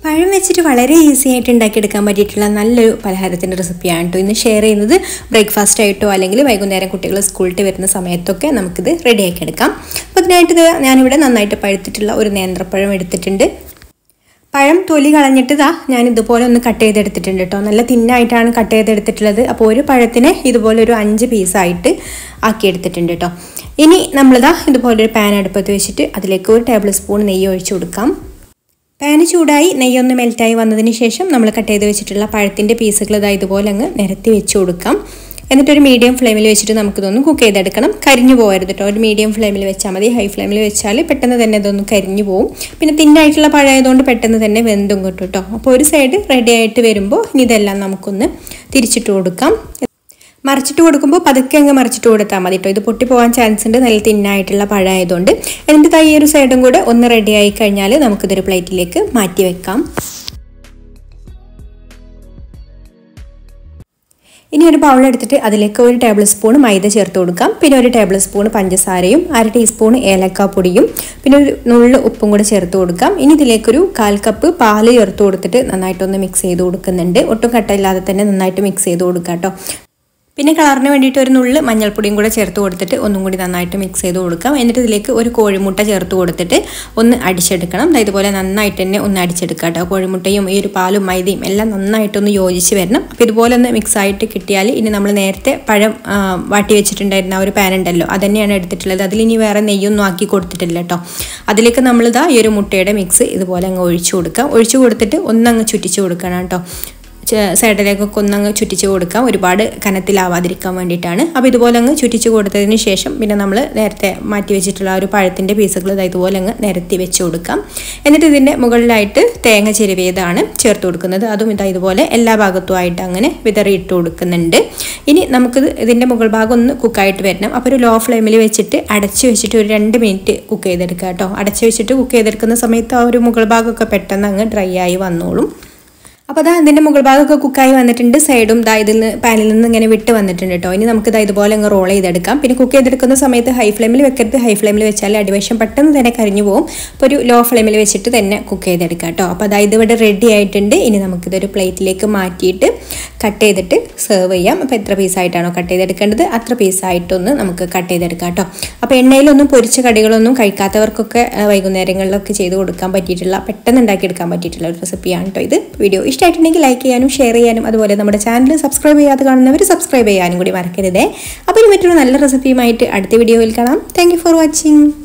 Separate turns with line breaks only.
പഴം വെച്ചിട്ട് വളരെ ഈസി ആയിട്ട് ഉണ്ടാക്കിയെടുക്കാൻ പറ്റിയിട്ടുള്ള നല്ലൊരു പലഹാരത്തിൻ്റെ റെസിപ്പിയാണ് കേട്ടോ ഇന്ന് ഷെയർ ചെയ്യുന്നത് ബ്രേക്ക്ഫാസ്റ്റ് ആയിട്ടോ അല്ലെങ്കിൽ വൈകുന്നേരം കുട്ടികൾ സ്കൂളിൽ വരുന്ന സമയത്തൊക്കെ നമുക്കിത് റെഡിയാക്കി എടുക്കാം അപ്പോൾ അതിനായിട്ട് ഇത് ഞാനിവിടെ നന്നായിട്ട് പഴുത്തിട്ടുള്ള ഒരു നേന്ത്രപ്പഴം എടുത്തിട്ടുണ്ട് പഴം തൊലി കളഞ്ഞിട്ട് ഇതാ ഞാൻ ഇതുപോലെ ഒന്ന് കട്ട് ചെയ്തെടുത്തിട്ടുണ്ട് കേട്ടോ നല്ല തിന്നായിട്ടാണ് കട്ട് ചെയ്തെടുത്തിട്ടുള്ളത് അപ്പോൾ ഒരു പഴത്തിനെ ഇതുപോലെ ഒരു അഞ്ച് പീസായിട്ട് ആക്കിയെടുത്തിട്ടുണ്ട് കേട്ടോ ഇനി നമ്മളിതാ ഇതുപോലെ ഒരു പാൻ അടുപ്പത്ത് വെച്ചിട്ട് അതിലേക്ക് ഒരു ടേബിൾ സ്പൂൺ നെയ്യ് ഒഴിച്ചു കൊടുക്കാം പാന് ചൂടായി നെയ്യൊന്ന് മെൽറ്റായി വന്നതിന് ശേഷം നമ്മൾ കട്ട് ചെയ്ത് വെച്ചിട്ടുള്ള പഴത്തിൻ്റെ പീസുകൾ ഇതാ ഇതുപോലെ അങ്ങ് നിരത്തി വെച്ച് കൊടുക്കാം എന്നിട്ടൊരു മീഡിയം ഫ്ലെയിമിൽ വെച്ചിട്ട് നമുക്കിതൊന്ന് കുക്ക് ചെയ്തെടുക്കണം കരിഞ്ഞു പോകരുത് കേട്ടോ ഒരു മീഡിയം ഫ്ലെയിമിൽ വെച്ചാൽ മതി ഹൈ ഫ്ലെയിമിൽ വെച്ചാൽ പെട്ടെന്ന് തന്നെ ഇതൊന്ന് കരിഞ്ഞു പോകും പിന്നെ തിന്നായിട്ടുള്ള പഴയതുകൊണ്ട് പെട്ടെന്ന് തന്നെ വെന്തും കിട്ടും കേട്ടോ അപ്പോൾ ഒരു സൈഡ് റെഡി ആയിട്ട് വരുമ്പോൾ ഇനി ഇതെല്ലാം നമുക്കൊന്ന് തിരിച്ചിട്ട് കൊടുക്കാം മറിച്ചിട്ട് കൊടുക്കുമ്പോൾ പതുക്കെ അങ്ങ് മറിച്ചിട്ട് കൊടുത്താൽ മതി കേട്ടോ ഇത് പൊട്ടി പോകാൻ ചാൻസ് ഉണ്ട് നല്ല തിന്നായിട്ടുള്ള പഴമായതുകൊണ്ട് എന്നിട്ട് തൈ ഒരു സൈഡും കൂടെ ഒന്ന് റെഡി ആയി കഴിഞ്ഞാൽ നമുക്കിതൊരു പ്ലേറ്റിലേക്ക് മാറ്റി വെക്കാം ഇനി ഒരു ബൗൾ എടുത്തിട്ട് അതിലേക്ക് ഒരു ടേബിൾ സ്പൂൺ മൈദ ചേർത്ത് കൊടുക്കാം പിന്നെ ഒരു ടേബിൾ സ്പൂൺ പഞ്ചസാരയും അര ടീസ്പൂൺ ഏലക്കാപ്പൊടിയും പിന്നെ ഒരു നുള്ളു ഉപ്പും കൂടെ ചേർത്ത് കൊടുക്കാം ഇനി ഇതിലേക്കൊരു കാൽ കപ്പ് പാല് ചേർത്ത് കൊടുത്തിട്ട് നന്നായിട്ടൊന്ന് മിക്സ് ചെയ്ത് കൊടുക്കുന്നുണ്ട് ഒട്ടും കട്ടയില്ലാതെ തന്നെ നന്നായിട്ട് മിക്സ് ചെയ്ത് കൊടുക്കാം കേട്ടോ പിന്നെ കളറിന് വേണ്ടിയിട്ട് ഒരു നുള്ള് മഞ്ഞൾപ്പൊടിയും കൂടെ ചേർത്ത് കൊടുത്തിട്ട് ഒന്നും കൂടി നന്നായിട്ട് മിക്സ് ചെയ്ത് കൊടുക്കാം എന്നിട്ട് ഇതിലേക്ക് ഒരു കോഴിമുട്ട ചേർത്ത് കൊടുത്തിട്ട് ഒന്ന് അടിച്ചെടുക്കണം ഇതുപോലെ നന്നായിട്ട് തന്നെ ഒന്ന് അടിച്ചെടുക്കാം കേട്ടോ കോഴിമുട്ടയും ഈ ഒരു പാലും മൈദയും എല്ലാം നന്നായിട്ടൊന്ന് യോജിച്ച് വരണം അപ്പോൾ ഇതുപോലെ ഒന്ന് മിക്സ് ആയിട്ട് കിട്ടിയാൽ ഇനി നമ്മൾ നേരത്തെ പഴം വാട്ടി വെച്ചിട്ടുണ്ടായിരുന്ന ആ ഒരു പാൻ ഉണ്ടല്ലോ അത് തന്നെയാണ് എടുത്തിട്ടുള്ളത് അതിൽ ഇനി വേറെ നെയ്യൊന്നും ആക്കി കൊടുത്തിട്ടില്ല കേട്ടോ അതിലേക്ക് നമ്മളിതാ ഈ ഒരു മുട്ടയുടെ മിക്സ് ഇതുപോലെ അങ്ങ് ഒഴിച്ചു കൊടുക്കാം ഒഴിച്ചു കൊടുത്തിട്ട് ഒന്നങ്ങ് ചുറ്റിച്ച് കൊടുക്കണം കേട്ടോ സൈഡിലേക്കൊക്കെ ഒന്നങ്ങ് ചുറ്റിച്ച് കൊടുക്കാം ഒരുപാട് കനത്തിലാവാതിരിക്കാൻ വേണ്ടിയിട്ടാണ് അപ്പോൾ ഇതുപോലെ അങ്ങ് ചുറ്റിച്ച് കൊടുത്തതിന് ശേഷം പിന്നെ നമ്മൾ നേരത്തെ മാറ്റി വെച്ചിട്ടുള്ള ഒരു പഴത്തിൻ്റെ പീസുകൾ ഇതുപോലെ അങ്ങ് നിരത്തി വെച്ച് കൊടുക്കാം എന്നിട്ട് ഇതിൻ്റെ മുകളിലായിട്ട് തേങ്ങ ചെരുവിയതാണ് ചേർത്ത് കൊടുക്കുന്നത് അതും ഇതാ ഇതുപോലെ എല്ലാ ഭാഗത്തുമായിട്ട് അങ്ങനെ വിതറിയിട്ട് കൊടുക്കുന്നുണ്ട് ഇനി നമുക്ക് ഇതിൻ്റെ മുകൾ ഭാഗം ഒന്ന് കുക്കായിട്ട് വരണം അപ്പോൾ ഒരു ലോ ഫ്ലെയിമിൽ വെച്ചിട്ട് അടച്ച് വെച്ചിട്ട് ഒരു രണ്ട് മിനിറ്റ് കുക്ക് ചെയ്തെടുക്കുക കേട്ടോ അടച്ച് വെച്ചിട്ട് കുക്ക് ചെയ്തെടുക്കുന്ന സമയത്ത് ആ ഒരു മുകൾ ഭാഗമൊക്കെ പെട്ടെന്ന് അങ്ങ് ഡ്രൈ ആയി വന്നോളും അപ്പോൾ അതാ ഇതിൻ്റെ മുകൾ ഭാഗമൊക്കെ കുക്കായി വന്നിട്ടുണ്ട് സൈഡും ദാ ഇതിൽ നിന്ന് പാനിൽ നിന്ന് ഇങ്ങനെ വിട്ട് വന്നിട്ടുണ്ട് കേട്ടോ ഇനി നമുക്ക് ഇതാ ഇതുപോലെ അങ്ങ് റോൾ ചെയ്തെടുക്കാം പിന്നെ കുക്ക് ചെയ്തെടുക്കുന്ന സമയത്ത് ഹൈ ഫ്ലെയിമിൽ വെക്കരുത് ഹൈ ഫ്ലെയിമിൽ വെച്ചാൽ അടിവശം പെട്ടെന്ന് തന്നെ കരിഞ്ഞു പോകും അപ്പോൾ ഒരു ലോ ഫ്ലെയിമിൽ വെച്ചിട്ട് തന്നെ കുക്ക് ചെയ്തെടുക്കാം കേട്ടോ അപ്പോൾ അതാ ഇതിവിടെ റെഡി ആയിട്ടുണ്ട് ഇനി നമുക്കിതൊരു പ്ലേറ്റിലേക്ക് മാറ്റിയിട്ട് കട്ട് ചെയ്തിട്ട് സെർവ് ചെയ്യാം അപ്പോൾ എത്ര പീസായിട്ടാണോ കട്ട് ചെയ്തെടുക്കേണ്ടത് അത്ര പീസായിട്ടൊന്ന് നമുക്ക് കട്ട് ചെയ്തെടുക്കാം കേട്ടോ അപ്പോൾ എണ്ണയിലൊന്നും പൊരിച്ച കടികളൊന്നും കഴിക്കാത്തവർക്കൊക്കെ വൈകുന്നേരങ്ങളിലൊക്കെ ചെയ്ത് കൊടുക്കാൻ പറ്റിയിട്ടുള്ള പെട്ടെന്ന് ഉണ്ടാക്കിയെടുക്കാൻ പറ്റിയിട്ടുള്ള ഒരു റെസിപ്പിയാണ് കേട്ടോ ഇത് വീഡിയോ ഇഷ്ടമായിട്ടുണ്ടെങ്കിൽ ലൈക്ക് ചെയ്യാനും ഷെയർ ചെയ്യാനും അതുപോലെ നമ്മുടെ ചാനൽ സബ്സ്ക്രൈബ് ചെയ്യാതെ കാണുന്നവർ സബ്സ്ക്രൈബ് ചെയ്യാനും കൂടി മറക്കരുതേ അപ്പോൾ ഇനി മറ്റൊരു നല്ല റെസിപ്പിയുമായിട്ട് അടുത്ത വീഡിയോയിൽ കാണാം താങ്ക് ഫോർ വാച്ചിങ്